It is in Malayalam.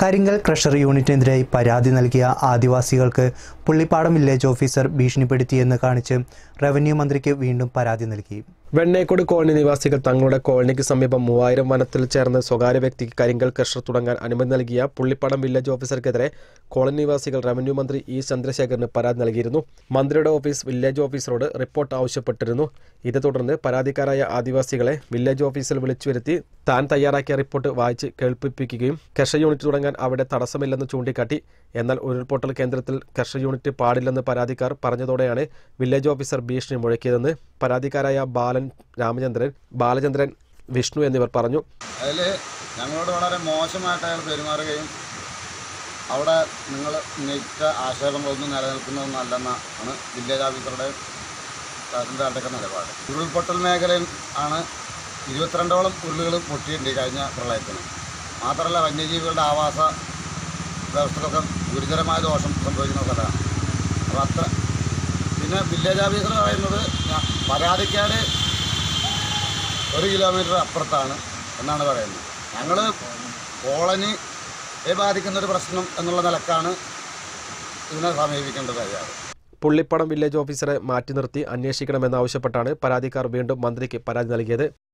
കരിങ്കൽ ക്രഷർ യൂണിറ്റിനെതിരായി പരാതി നൽകിയ ആദിവാസികൾക്ക് പുള്ളിപ്പാടം വില്ലേജ് ഓഫീസർ ഭീഷണിപ്പെടുത്തിയെന്ന് കാണിച്ച് റവന്യൂ മന്ത്രിക്ക് വീണ്ടും പരാതി നൽകി വെണ്ണേക്കോട് കോളനി നിവാസികൾ തങ്ങളുടെ കോളനിക്ക് സമീപം മൂവായിരം വനത്തിൽ ചേർന്ന് സ്വകാര്യ വ്യക്തിക്ക് കരിങ്കൽ ക്രഷർ തുടങ്ങാൻ അനുമതി നൽകിയ പുള്ളിപ്പാടം വില്ലേജ് ഓഫീസർക്കെതിരെ കോളനി നിവാസികൾ റവന്യൂ മന്ത്രി ഇ ചന്ദ്രശേഖറിന് പരാതി നൽകിയിരുന്നു മന്ത്രിയുടെ ഓഫീസ് വില്ലേജ് ഓഫീസറോട് റിപ്പോർട്ട് ആവശ്യപ്പെട്ടിരുന്നു ഇതേ തുടർന്ന് പരാതിക്കാരായ ആദിവാസികളെ വില്ലേജ് ഓഫീസിൽ വിളിച്ചു വരുത്തി താൻ തയ്യാറാക്കിയ റിപ്പോർട്ട് വായിച്ച് കേൾപ്പിപ്പിക്കുകയും കർഷക യൂണിറ്റ് തുടങ്ങാൻ അവിടെ തടസ്സമില്ലെന്ന് ചൂണ്ടിക്കാട്ടി എന്നാൽ ഉരുൾപൊട്ടൽ കേന്ദ്രത്തിൽ കർഷക യൂണിറ്റ് പാടില്ലെന്ന് പരാതിക്കാർ പറഞ്ഞതോടെയാണ് വില്ലേജ് ഓഫീസർ ഭീഷണി മുഴക്കിയതെന്ന് പരാതിക്കാരായ ബാലൻ രാമചന്ദ്രൻ ബാലചന്ദ്രൻ വിഷ്ണു എന്നിവർ പറഞ്ഞു അതിൽ ഞങ്ങളോട് വളരെ മോശമായിട്ട് അയാൾ പെരുമാറുകയും അവിടെ നിങ്ങൾ ഉന്നയിച്ച ആക്ഷേപങ്ങളൊന്നും നിലനിൽക്കുന്നതെന്നല്ലെന്നാണ് വില്ലേജ് ഓഫീസറുടെ തഹസിൽദാരുടെയൊക്കെ നിലപാട് ഉരുൾപൊട്ടൽ മേഖലയിൽ ആണ് ഇരുപത്തിരണ്ടോളം ഉരുളുകൾ പൊട്ടിയിട്ടുണ്ട് ഈ കഴിഞ്ഞ പ്രളയത്തിന് മാത്രമല്ല വന്യജീവികളുടെ ആവാസ വ്യവസ്ഥക്കൊക്കെ ഗുരുതരമായ ദോഷം സംഭവിക്കുന്ന സ്ഥലമാണ് അപ്പോൾ അത്ര പിന്നെ വില്ലേജ് ഓഫീസർ പറയുന്നത് ഞ- പരാതിക്കാട് ഒരു കിലോമീറ്റർ അപ്പുറത്താണ് എന്നാണ് പറയുന്നത് ഞങ്ങൾ കോളനിയെ ബാധിക്കുന്ന ഒരു പ്രശ്നം എന്നുള്ള നിലക്കാണ് ഇതിനെ സമീപിക്കേണ്ടത് അയാൾ പുള്ളിപ്പടം വില്ലേജ് ഓഫീസറെ മാറ്റി നിർത്തി അന്വേഷിക്കണമെന്നാവശ്യപ്പെട്ടാണ് പരാതിക്കാർ വീണ്ടും മന്ത്രിക്ക് പരാതി നൽകിയത്